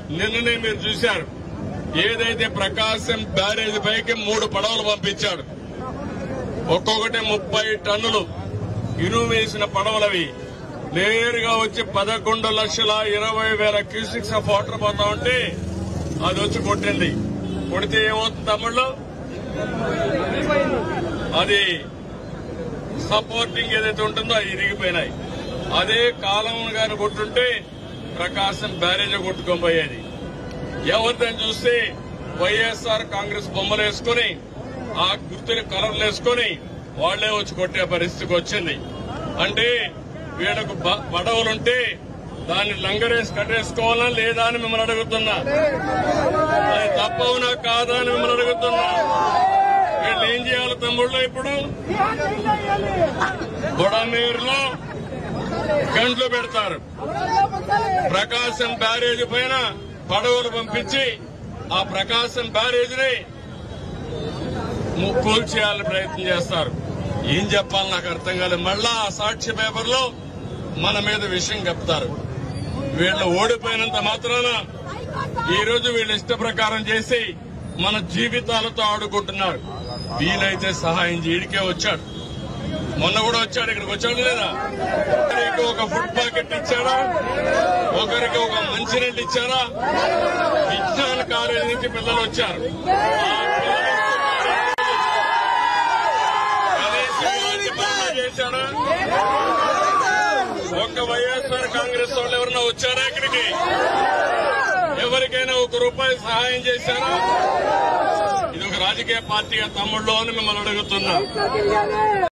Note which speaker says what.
Speaker 1: నిన్ననే మీరు చూశారు ఏదైతే ప్రకాశం బ్యారేజ్ పైకి మూడు పడవలు పంపించాడు ఒక్కొక్కటి ముప్పై టన్నులు ఇనుము వేసిన పడవలవి నేరుగా వచ్చి పదకొండు లక్షల ఇరవై వేల క్యూసిక్స్ ఆఫ్ వాటర్ పోతా ఉంటే అది వచ్చి కొట్టింది కొడితే ఏమవుతుంది తమ్ముళ్ళు అది సపోర్టింగ్ ఏదైతే ఉంటుందో అవి ఇరిగిపోయినాయి అదే కాలం గాని కొట్టుంటే ప్రకాశం బ్యారేజ్ కొట్టుకొని పోయేది ఎవరిదని చూస్తే వైఎస్ఆర్ కాంగ్రెస్ బొమ్మలు వేసుకుని ఆ గుర్తుని కలర్లు వేసుకుని వాళ్లే వచ్చి కొట్టే పరిస్థితికి వచ్చింది అంటే వీళ్ళకు బ- పడవలుంటే దాన్ని లంగరేసి కట్టేసుకోవాలా లేదా అని మిమ్మల్ని అడుగుతున్నా అది తప్పవునా కాదా అని మిమ్మల్ని అడుగుతున్నా వీళ్ళు ఏం చేయాలి తమ్ముళ్ళు ఇప్పుడు బుడమేరులో గంటలు పెడతారు ప్రకాశం బ్యారేజ్ పైన పడవలు పంపించి ఆ ప్రకాశం బ్యారేజ్ ని కూల్చేయాలని ప్రయత్నం చేస్తారు ఏం చెప్పాలి నాకు అర్థం కాలేదు మళ్ళా ఆ సాక్షి పేపర్లో మన మీద విషయం చెప్తారు వీళ్ళు ఓడిపోయినంత మాత్రాన ఈ రోజు వీళ్ళ ఇష్ట ప్రకారం చేసి మన జీవితాలతో ఆడుకుంటున్నారు వీలైతే సహాయం చేయడికే వచ్చాడు మొన్న కూడా వచ్చాడు ఇక్కడికి వచ్చాడు లేదా ఒకరికి ఒక ఫుడ్ ప్యాకెట్ ఇచ్చారా ఒకరికి ఒక మంచినీళ్ళు ఇచ్చారా విజ్ఞాన కాలేజీ నుంచి పిల్లలు వచ్చారు ఆ పిల్లలు కనీసం ఇలాంటి పనులు చేశారా ఒక్క వైఎస్ఆర్ కాంగ్రెస్ వాళ్ళు ఎవరన్నా వచ్చారా ఇక్కడికి ఎవరికైనా ఒక రూపాయి సహాయం చేశారా ఇది ఒక రాజకీయ పార్టీగా తమ్ముళ్ళు అని మిమ్మల్ని అడుగుతున్నా